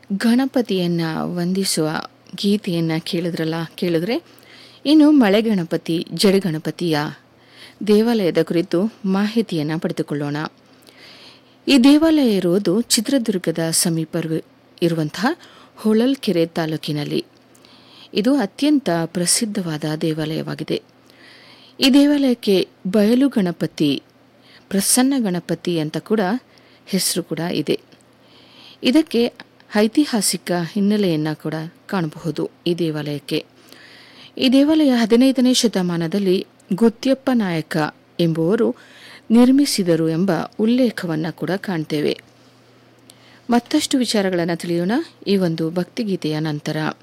ಗಣಪತಿಯನ್ನು ವಂದಿಸುವ ಗೀತೆಯನ್ನು ಕೇಳಿದ್ರಲ್ಲ ಕೇಳಿದ್ರೆ ಇನ್ನು ಮಳೆ ಗಣಪತಿ ಜಡ ಗಣಪತಿಯ ದೇವಾಲಯದ ಕುರಿತು ಮಾಹಿತಿಯನ್ನು ಪಡೆದುಕೊಳ್ಳೋಣ ಈ ದೇವಾಲಯ ಇರುವುದು ಚಿತ್ರದುರ್ಗದ ಸಮೀಪ ಇರುವಂತಹ ಹೊಳಲ್ಕೆರೆ ತಾಲೂಕಿನಲ್ಲಿ ಇದು ಅತ್ಯಂತ ಪ್ರಸಿದ್ಧವಾದ ದೇವಾಲಯವಾಗಿದೆ ಈ ದೇವಾಲಯಕ್ಕೆ ಬಯಲು ಗಣಪತಿ ಪ್ರಸನ್ನ ಗಣಪತಿ ಅಂತ ಕೂಡ ಹೆಸರು ಕೂಡ ಇದೆ ಇದಕ್ಕೆ ಐತಿಹಾಸಿಕ ಹಿನ್ನೆಲೆಯನ್ನು ಕೂಡ ಕಾಣಬಹುದು ಈ ದೇವಾಲಯಕ್ಕೆ ಈ ದೇವಾಲಯ ಹದಿನೈದನೇ ಶತಮಾನದಲ್ಲಿ ಗುತ್ಯಪ್ಪ ನಾಯಕ ಎಂಬುವರು ನಿರ್ಮಿಸಿದರು ಎಂಬ ಉಲ್ಲೇಖವನ್ನು ಕೂಡ ಕಾಣ್ತೇವೆ ಮತ್ತಷ್ಟು ವಿಚಾರಗಳನ್ನು ತಿಳಿಯೋಣ ಈ ಒಂದು ಭಕ್ತಿಗೀತೆಯ ನಂತರ